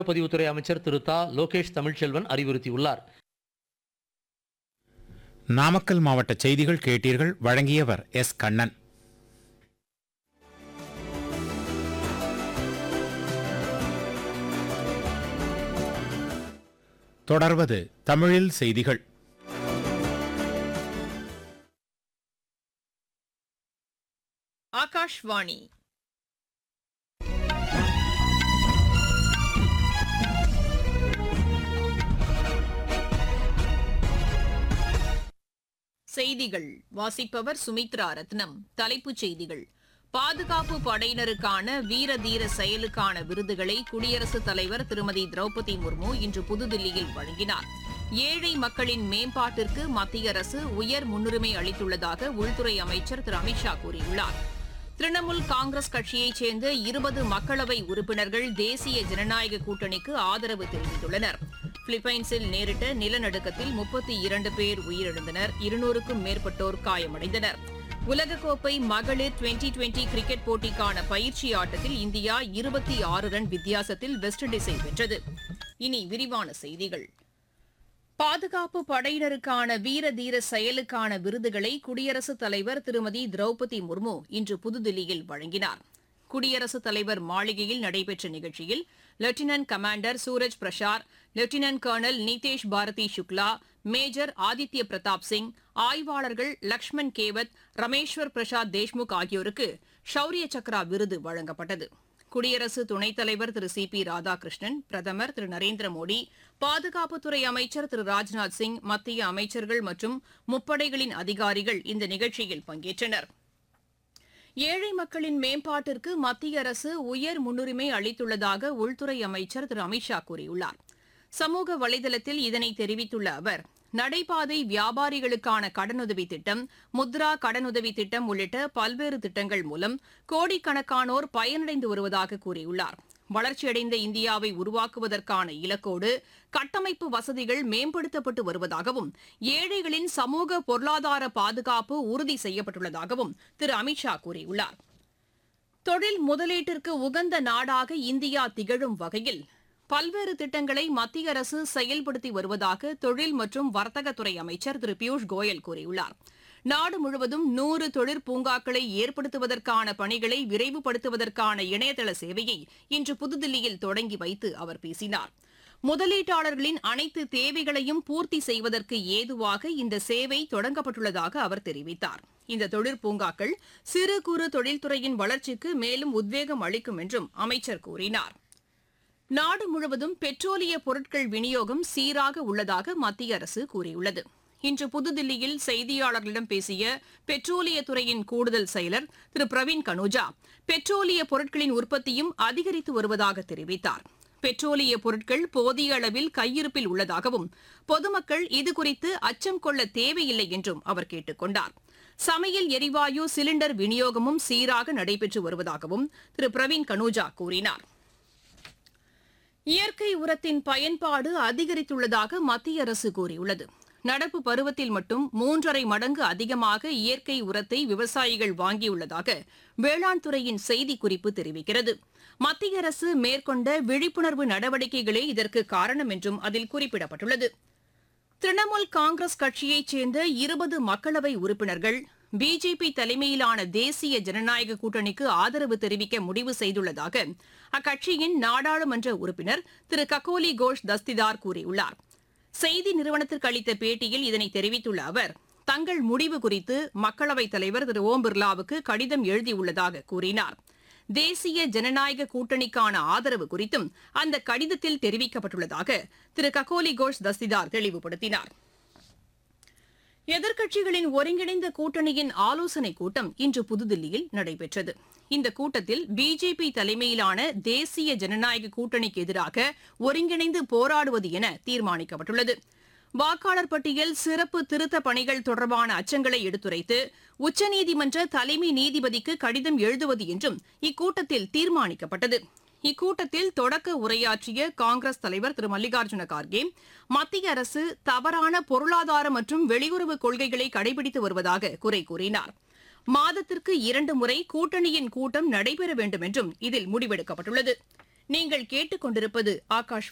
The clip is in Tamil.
பதிவுத்துறை அமைச்சர் திரு தா லோகேஷ் தமிழ்ச்செல்வன் அறிவுறுத்தியுள்ளார் நாமக்கல் மாவட்ட செய்திகள் கேட்டீர்கள் வழங்கியவர் எஸ் கண்ணன் தொடர்வது தமிழில் செய்திகள் ஆகாஷ்வாணி செய்திகள் வாசிப்பவர் சுமித்ரா ரத்னம் தலைப்புச் செய்திகள் பாதுகாப்பு படையினருக்கான வீர தீர செயலுக்கான விருதுகளை குடியரசுத் தலைவர் திருமதி திரௌபதி முர்மு இன்று புதுதில்லியில் வழங்கினார் ஏழை மக்களின் மேம்பாட்டிற்கு மத்திய அரசு உயர் முன்னுரிமை அளித்துள்ளதாக உள்துறை அமைச்சர் திரு அமித்ஷா கூறியுள்ளார் திரிணாமுல் காங்கிரஸ் கட்சியைச் சேர்ந்த இருபது மக்களவை உறுப்பினர்கள் தேசிய ஜனநாயக கூட்டணிக்கு ஆதரவு தெரிவித்துள்ளனர் பிலிப்பைன்ஸில் நேரிட்ட நிலநடுக்கத்தில் முப்பத்தி இரண்டு பேர் உயிரிழந்தனர் இருநூறுக்கும் மேற்பட்டோர் காயமடைந்தனர் உலகக்கோப்பை மகளிர் டுவெண்டி டுவெண்டி கிரிக்கெட் போட்டிக்கான பயிற்சி ஆட்டத்தில் இந்தியா இருபத்தி ஆறு ரன் வித்தியாசத்தில் வெஸ்ட் இண்டீஸை வென்றது இனி விரிவான செய்திகள் பாதுகாப்பு படையினருக்கான வீர தீர செயலுக்கான விருதுகளை குடியரசுத் தலைவர் திருமதி திரௌபதி முர்மு இன்று புதுதில்லியில் வழங்கினார் குடியரசுத் தலைவர் மாளிகையில் நடைபெற்ற நிகழ்ச்சியில் lieutenant commander Suraj Prasar lieutenant colonel Nitesh Bharti Shukla major Aditya Pratap Singh ஆய்வாளர்கள் லக்ஷ்மண் கேவத் ரமேஸ்வர் பிரசாத் தேஷ்முக் ஆகியோருக்கு ஷௌரிய சக்ரா விருது வழங்கப்பட்டது குடியரசு துணைத் தலைவர் திரு சி பி ராதாகிருஷ்ணன் பிரதமர் திரு நரேந்திர மோடி பாதுகாப்புத்துறை அமைச்சர் திரு ராஜ்நாத் சிங் மத்திய அமைச்சர்கள் மற்றும் முப்படைகளின் அதிகாரிகள் இந்த நிகழ்ச்சியில் பங்கேற்றனர் ஏழை மக்களின் மேம்பாட்டிற்கு மத்திய அரசு உயர் முன்னுரிமை அளித்துள்ளதாக உள்துறை அமைச்சர் திரு அமித்ஷா கூறியுள்ளார் சமூக வலைதளத்தில் இதனை தெரிவித்துள்ள அவர் நடைபாதை வியாபாரிகளுக்கான கடனுதவி திட்டம் முத்ரா கடனுதவி திட்டம் உள்ளிட்ட பல்வேறு திட்டங்கள் மூலம் கோடிக்கணக்கானோர் பயனடைந்து வருவதாக கூறியுள்ளார் வளர்ச்சியடைந்த இந்தியாவை உருவாக்குவதற்கான இலக்கோடு கட்டமைப்பு வசதிகள் மேம்படுத்தப்பட்டு வருவதாகவும் ஏழைகளின் சமூக பொருளாதார பாதுகாப்பு உறுதி செய்யப்பட்டுள்ளதாகவும் திரு அமித்ஷா கூறியுள்ளார் தொழில் முதலீட்டிற்கு உகந்த நாடாக இந்தியா திகழும் வகையில் பல்வேறு திட்டங்களை மத்திய அரசு செயல்படுத்தி வருவதாக தொழில் மற்றும் வர்த்தகத்துறை அமைச்சர் திரு பியூஷ் கோயல் கூறியுள்ளார் நாடு முழுவதும் நூறு தொழிற்பூங்காக்களை ஏற்படுத்துவதற்கான பணிகளை விரைவுபடுத்துவதற்கான இணையதள சேவையை இன்று புதுதில்லியில் தொடங்கி வைத்து அவர் பேசினார் முதலீட்டாளர்களின் அனைத்து தேவைகளையும் பூர்த்தி செய்வதற்கு ஏதுவாக இந்த சேவை தொடங்கப்பட்டுள்ளதாக அவர் தெரிவித்தார் இந்த தொழிற்பூங்காக்கள் சிறு குறு தொழில்துறையின் வளர்ச்சிக்கு மேலும் உத்வேகம் அளிக்கும் என்றும் அமைச்சர் கூறினார் நாடு முழுவதும் பெட்ரோலிய பொருட்கள் விநியோகம் சீராக உள்ளதாக மத்திய அரசு கூறியுள்ளது இன்று புதுதில்லியில் செய்தியாளர்களிடம் பேசிய பெட்ரோலியத்துறையின் கூடுதல் செயலர் திரு பிரவீன் கனோஜா பெட்ரோலிய பொருட்களின் உற்பத்தியும் அதிகரித்து வருவதாக தெரிவித்தார் பெட்ரோலிய பொருட்கள் போதிய அளவில் கையிருப்பில் உள்ளதாகவும் பொதுமக்கள் இதுகுறித்து அச்சம் கொள்ள தேவையில்லை என்றும் அவர் கேட்டுக் கொண்டார் சமையல் எரிவாயு சிலிண்டர் விநியோகமும் சீராக நடைபெற்று வருவதாகவும் திரு பிரவீன் கனோஜா கூறினார் இயற்கை உரத்தின் பயன்பாடு அதிகரித்துள்ளதாக மத்திய அரசு கூறியுள்ளது நடப்பு பருவத்தில் மட்டும் மூன்றரை மடங்கு அதிகமாக இயற்கை உரத்தை விவசாயிகள் வாங்கியுள்ளதாக வேளாண் துறையின் செய்திக்குறிப்பு தெரிவிக்கிறது மத்திய அரசு மேற்கொண்ட விழிப்புணர்வு நடவடிக்கைகளே இதற்கு காரணம் என்றும் அதில் குறிப்பிடப்பட்டுள்ளது திரிணாமுல் காங்கிரஸ் கட்சியைச் சேர்ந்த இருபது மக்களவை உறுப்பினர்கள் பிஜேபி தலைமையிலான தேசிய ஜனநாயக கூட்டணிக்கு ஆதரவு தெரிவிக்க முடிவு செய்துள்ளதாக அக்கட்சியின் நாடாளுமன்ற உறுப்பினர் திரு ககோலி கோஷ் தஸ்திதார் கூறியுள்ளார் செய்தி நிறுவனத்திற்கு அளித்த பேட்டியில் இதனை தெரிவித்துள்ள அவர் தங்கள் முடிவு குறித்து மக்களவைத் தலைவர் திரு ஓம் பிர்லாவுக்கு கடிதம் எழுதியுள்ளதாக கூறினார் தேசிய ஜனநாயக கூட்டணிக்கான ஆதரவு குறித்தும் அந்த கடிதத்தில் தெரிவிக்கப்பட்டுள்ளதாக திரு ககோலி கோஷ் தஸ்திதார் தெளிவுபடுத்தினார் எதிர்க்கட்சிகளின் ஒருங்கிணைந்த கூட்டணியின் ஆலோசனைக் கூட்டம் இன்று புதுதில்லியில் நடைபெற்றது இந்த கூட்டத்தில் பிஜேபி தலைமையிலான தேசிய ஜனநாயக கூட்டணிக்கு எதிராக ஒருங்கிணைந்து போராடுவது என தீர்மானிக்கப்பட்டுள்ளது வாக்காளர் பட்டியல் சிறப்பு திருத்த பணிகள் தொடர்பான அச்சங்களை எடுத்துரைத்து உச்சநீதிமன்ற தலைமை நீதிபதிக்கு கடிதம் எழுதுவது என்றும் இக்கூட்டத்தில் தீர்மானிக்கப்பட்டது இக்கூட்டத்தில் தொடக்க உரையாற்றிய காங்கிரஸ் தலைவர் திரு மல்லிகார்ஜுன கார்கே மத்திய அரசு தவறான பொருளாதார மற்றும் வெளியுறவு கொள்கைகளை கடைபிடித்து வருவதாக குறை கூறினார் மாதத்திற்கு இரண்டு முறை கூட்டணியின் கூட்டம் நடைபெற வேண்டும் என்றும் இதில் முடிவெடுக்கப்பட்டுள்ளது நீங்கள் கேட்டுக்கொண்டிருப்பது ஆகாஷ்